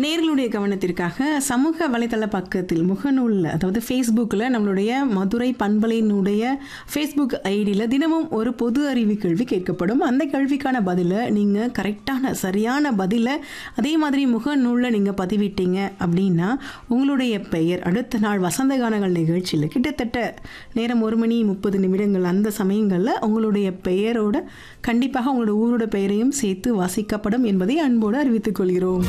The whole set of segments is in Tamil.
நேர்களுடைய கவனத்திற்காக சமூக வலைதள பக்கத்தில் முகநூலில் அதாவது ஃபேஸ்புக்கில் நம்மளுடைய மதுரை பண்பலையினுடைய ஃபேஸ்புக் ஐடியில் தினமும் ஒரு பொது அறிவு கேள்வி கேட்கப்படும் அந்த கேள்விக்கான பதிலை நீங்கள் கரெக்டான சரியான பதிலை அதே மாதிரி முகநூலில் நீங்கள் பதிவிட்டீங்க அப்படின்னா உங்களுடைய பெயர் அடுத்த நாள் வசந்த கானங்கள் நிகழ்ச்சியில் கிட்டத்தட்ட நேரம் ஒரு மணி முப்பது நிமிடங்கள் அந்த சமயங்களில் உங்களுடைய பெயரோட கண்டிப்பாக உங்களோட ஊரோட பெயரையும் சேர்த்து வாசிக்கப்படும் என்பதை அன்போடு அறிவித்துக் கொள்கிறோம்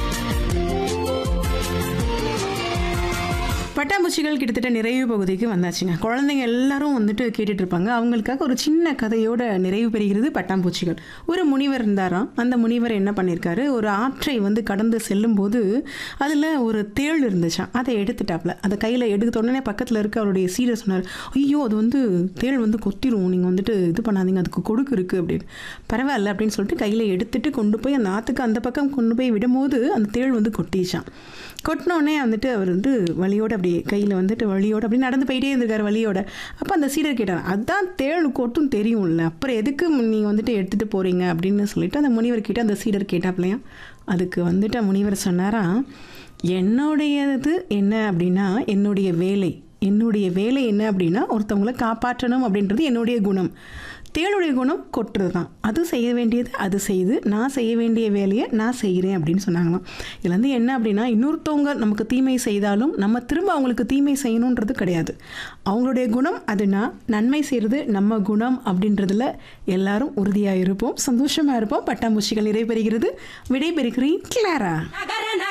பட்டாம்பூச்சிகள் கிட்டத்தட்ட நிறைவு பகுதிக்கு வந்தாச்சுங்க குழந்தைங்க எல்லாரும் வந்துட்டு கேட்டுட்டு இருப்பாங்க அவங்களுக்காக ஒரு சின்ன கதையோட நிறைவு பெறுகிறது பட்டாம்பூச்சிகள் ஒரு முனிவர் இருந்தாராம் அந்த முனிவர் என்ன பண்ணியிருக்காரு ஒரு ஆற்றை வந்து கடந்து செல்லும்போது அதில் ஒரு தேள் இருந்துச்சாம் அதை எடுத்துட்டாப்ல அதை கையில் எடுத்த உடனே பக்கத்தில் இருக்க அவருடைய சீடர் சொன்னார் ஐயோ அது வந்து தேள் வந்து கொத்திரும் நீங்கள் வந்துட்டு இது பண்ணாதீங்க அதுக்கு கொடுக்கு இருக்குது அப்படின்னு பரவாயில்ல அப்படின்னு சொல்லிட்டு கையில் எடுத்துட்டு கொண்டு போய் அந்த ஆற்றுக்கு அந்த பக்கம் கொண்டு போய் விடும்போது அந்த தேள் வந்து கொட்டிச்சான் கொட்டினோடனே வந்துட்டு அவர் வந்து வழியோடு அப்படியே கையில் வந்துட்டு வழியோடு அப்படி நடந்து போயிட்டே இருந்திருக்காரு வழியோட அப்போ அந்த சீடர் கேட்டார் அதான் தேள் கொட்டும் தெரியும்ல அப்புறம் எதுக்கு நீங்கள் வந்துட்டு எடுத்துகிட்டு போகிறீங்க அப்படின்னு சொல்லிட்டு அந்த முனிவர் கிட்ட அந்த சீடர் கேட்டாப்லையா அதுக்கு வந்துட்டு முனிவர் சொன்னாராம் என்னுடையது என்ன அப்படின்னா என்னுடைய வேலை என்னுடைய வேலை என்ன அப்படின்னா ஒருத்தவங்களை காப்பாற்றணும் அப்படின்றது என்னுடைய குணம் தேளுடைய குணம் கொட்டுறது தான் அது செய்ய வேண்டியது அது செய்து நான் செய்ய வேண்டிய வேலையை நான் செய்கிறேன் அப்படின்னு சொன்னாங்களாம் இதுல இருந்து என்ன அப்படின்னா இன்னொருத்தவங்க நமக்கு தீமை செய்தாலும் நம்ம திரும்ப அவங்களுக்கு தீமை செய்யணுன்றது கிடையாது அவங்களுடைய குணம் அதுனா நன்மை செய்கிறது நம்ம குணம் அப்படின்றதுல எல்லாரும் உறுதியாக இருப்போம் சந்தோஷமாக இருப்போம் பட்டாம்பூச்சிகள் நிறைவேறுகிறது விடைபெறுகிறேன் கிளாரா நகர